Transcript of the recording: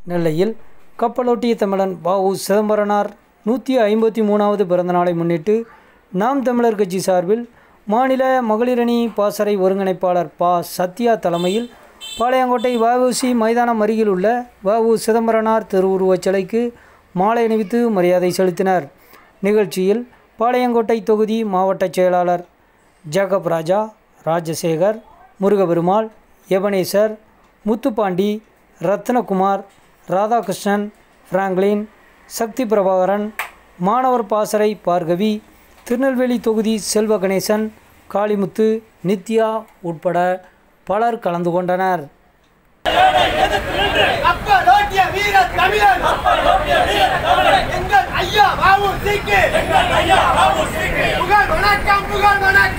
நெல்லையில் கப்பலோட்டிய தமிழன் வஉ சிதம்பரனார் நூற்றி ஐம்பத்தி மூணாவது பிறந்தநாளை முன்னிட்டு நாம் தமிழர் கட்சி சார்பில் மாநில மகளிரணி பாசறை ஒருங்கிணைப்பாளர் பா சத்யா தலைமையில் பாளையங்கோட்டை வஉசி மைதானம் அருகில் உள்ள வஉ சிதம்பரனார் திருவுருவச் சிலைக்கு மாலை அணிவித்து மரியாதை செலுத்தினர் நிகழ்ச்சியில் பாளையங்கோட்டை தொகுதி மாவட்ட செயலாளர் Jacob Raja Rajasekar Murugaperumal Ebenezer Muthupandi Rathnakumar Radhakrishnan Franklin Sakthi Prabhakaran மாணவர் பாசறை பார்கவி திருநெல்வேலி தொகுதி செல்வ கணேசன் காளிமுத்து நித்யா உட்பட பலர் கலந்து கொண்டனர் கப்பலோட்டிய வீர தமிழன் எங்கள் ஐயா வாவு சீக்கு புகழ் வணக்கம் புகழ் வணக்கம்